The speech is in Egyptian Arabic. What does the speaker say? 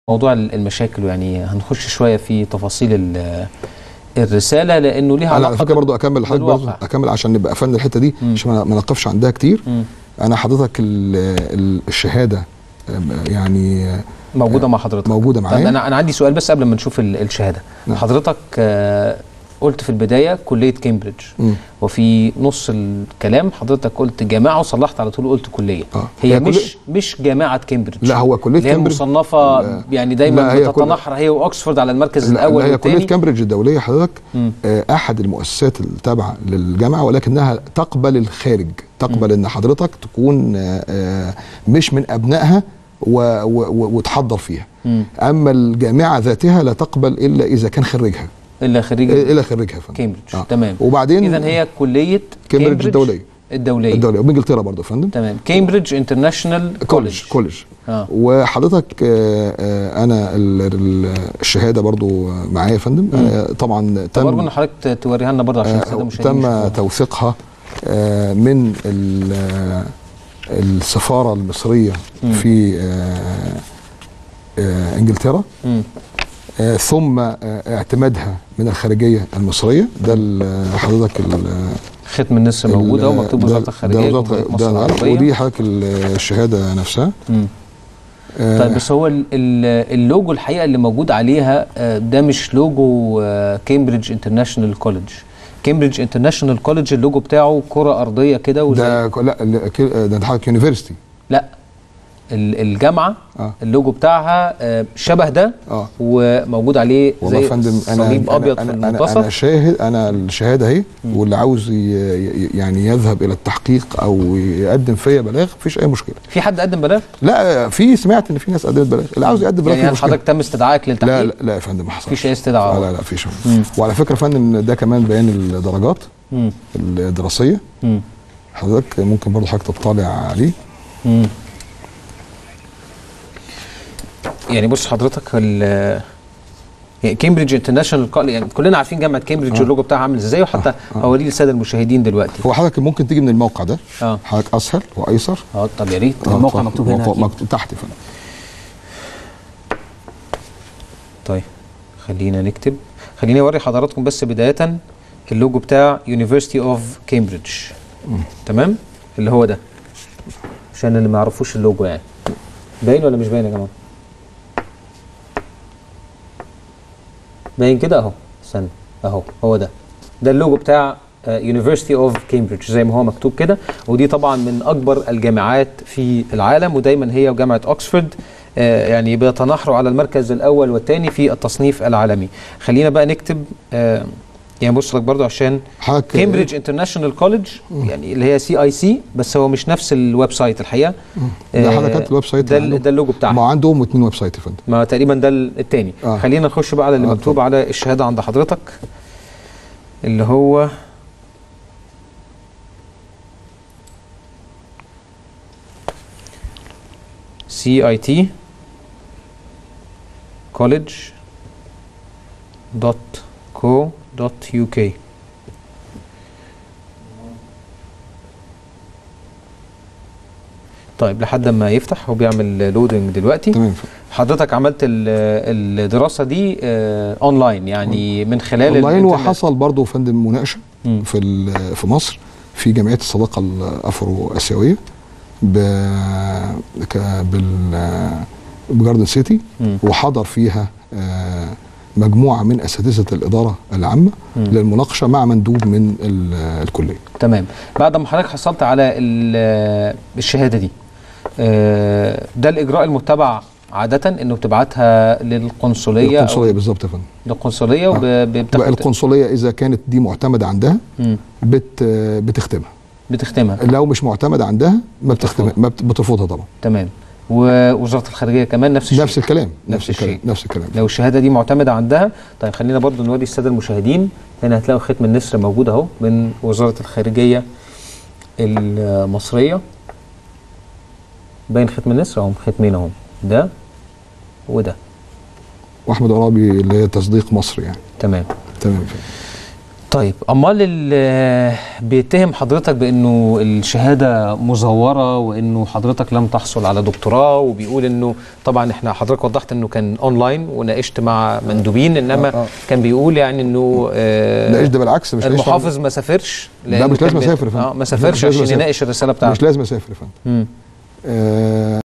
موضوع المشاكل يعني هنخش شويه في تفاصيل ال- الرساله لانه ليها انا على علاقه فكره برضو اكمل لحضرتك برضو بالواقع. اكمل عشان نبقى قفلنا الحته دي مم. عشان ما ما نقفش عندها كتير مم. انا حضرتك ال- ال- الشهاده آه، يعني آه، موجوده مع حضرتك موجوده طب معايا انا انا عندي سؤال بس قبل ما نشوف ال- الشهاده نعم. حضرتك آه، قلت في البدايه كليه كامبريدج مم. وفي نص الكلام حضرتك قلت جامعه وصلحت على طول قلت كليه آه. هي, هي كلية- مش مش جامعه كامبريدج لا هو كليه اللي هي كامبريدج مصنفه لا. يعني دايما لا، هي كل- بتتنحر هي واكسفورد على المركز لا الاول لا، هي كليه والثاني كامبريدج الدوليه حضرتك مم. آه، احد المؤسسات التابعه للجامعه ولكنها تقبل الخارج تقبل ان حضرتك تكون آه، آه، مش من ابنائها و- و- و- وتحضر فيها مم. اما الجامعه ذاتها لا تقبل الا اذا كان خريجها الا خريج الى خريجها يا فندم كامبريدج آه. تمام وبعدين اذا هي كليه كامبريدج الدوليه الدوليه الدوليه وبانجلترا برضه يا فندم تمام كامبريدج انترناشونال كولج كولج اه وحضرتك آه، آه، انا ال- ال- الشهاده برضو معايا يا فندم أنا طبعا طب ارجو تم ان حضرتك توريها لنا برضه عشان الساده آه، المشاهدين تم يشوفوها. توثيقها آه، من ال- آه، السفاره المصريه مم. في آه، آه، انجلترا مم. آه، ثم آه، اعتمادها من الخارجيه المصريه ده ال- حضرتك ال- ختم النسر ال- موجود اهو مكتوب ده- وزاره ده الخارجيه وزارة- جمهورية ده مصر أنا عارف، العربيه ودي حضرتك ال- الشهاده نفسها مم. آه، طيب بس هو ال- ال- اللوجو الحقيقه اللي موجود عليها آه، ده مش لوجو كامبريدج انترناشونال كولج كامبريدج انترناشونال كولج اللوجو بتاعه كره ارضيه كده وزي ده ك- لا ال- ك- ده حضرتك يونيفرستي لا ال- الجامعه اه اللوجو بتاعها آه، شبه ده اه وموجود عليه والله يا زي فندم انا صليب أنا- ابيض في أنا, أنا, المنتصف انا شاهد انا الشهاده اهي واللي عاوز ي- ي- يعني يذهب الى التحقيق او يقدم فيا بلاغ مفيش اي مشكله في حد قدم بلاغ لا في سمعت ان في ناس قدمت بلاغ اللي عاوز يقدم بلاغ يعني في هل حضرتك تم استدعائك لا للتحقيق لا, لا يا فندم ما حصلش مفيش اي استدعاء لا لا لا فيش مم. وعلى فكره يا فندم ده كمان بيان الدرجات مم. الدراسيه مم. حضرتك ممكن برضه حضرتك تطلع عليه مم. يعني بص حضرتك ال يعني كامبريدج انترناشونال كول- يعني كلنا عارفين جامعه كامبريدج آه. اللوجو بتاعها عامل ازاي وحتى آه. اوريه للساده المشاهدين دلوقتي هو حضرتك ممكن تيجي من الموقع ده اه حضرتك اسهل وايسر اه طب يا ريت آه، الموقع اتفضل. مكتوب هنا موقع- أكيد. مكتوب تحت يا فندم طيب خلينا نكتب خليني اوري حضراتكم بس بدايه اللوجو بتاع يونيفرسيتي اوف كامبريدج تمام اللي هو ده عشان اللي ما يعرفوش اللوجو يعني باين ولا مش باين يا جماعه باين كده اهو استنى اهو هو ده ده اللوجو بتاع يونيفرسيتي اوف كامبريدج زي ما هو مكتوب كده ودي طبعا من اكبر الجامعات في العالم ودايما هي وجامعه اوكسفورد آه، يعني بيتناحروا على المركز الاول والثاني في التصنيف العالمي خلينا بقى نكتب آه، يعني بص لك برضو عشان حضرتك كامبريدج انترناشونال كولج يعني اللي هي سي اي سي بس هو مش نفس الويب سايت الحقيقه ده آه، حضرتك الويب سايت ده, عندهم. ال- ده اللوجو بتاعها ما عندهم اتنين ويب سايت يا فندم ما تقريبا ده ال- التاني آه. خلينا نخش بقى على اللي آه، مكتوب اتفضل. على الشهاده عند حضرتك اللي هو سي اي تي كوليدج دوت كو دوت يو كي طيب لحد ما يفتح هو بيعمل لودنج دلوقتي تمام حضرتك عملت ال- الدراسه دي آه، اونلاين يعني من خلال اونلاين الإنترنت. وحصل برضه فندم مناقشه مم. في ال- في مصر في جمعيه الصداقه الافرو اسيويه ب ك- بال بجاردن سيتي مم. وحضر فيها آه، مجموعه من اساتذه الاداره العامه مم. للمناقشه مع مندوب من ال- الكليه تمام بعد ما حضرتك حصلت على ال- الشهاده دي آه، ده الاجراء المتبع عاده انه بتبعتها للقنصليه القنصليه أو بالظبط يا فندم للقنصليه آه. بقى وبتاخد القنصليه اذا كانت دي معتمده عندها مم. بت بتختمها بتختمها لو مش معتمده عندها ما بتختمها ما بت- بترفضها طبعا تمام ووزاره الخارجيه كمان نفس الشيء نفس الكلام نفس نفس الكلام الشيء. نفس الكلام لو الشهاده دي معتمده عندها طيب خلينا برضو نوري الساده المشاهدين هنا هتلاقوا ختم النسر موجود اهو من وزاره الخارجيه المصريه باين ختم النسر اهو ختمين اهو ده وده واحمد عرابي اللي هي تصديق مصر يعني تمام تمام طيب امال اللي بيتهم حضرتك بانه الشهاده مزوره وانه حضرتك لم تحصل على دكتوراه وبيقول انه طبعا احنا حضرتك وضحت انه كان اونلاين وناقشت مع مندوبين انما آه، آه. كان بيقول يعني انه آه لا ده بالعكس مش لازم- المحافظ ما سافرش لا، لأنه مش كان لازم بي- أسافر يا فندم. اه ما مش سافرش لازم عشان أسافر. يناقش الرساله بتاعته مش لازم اسافر يا فندم مم. آه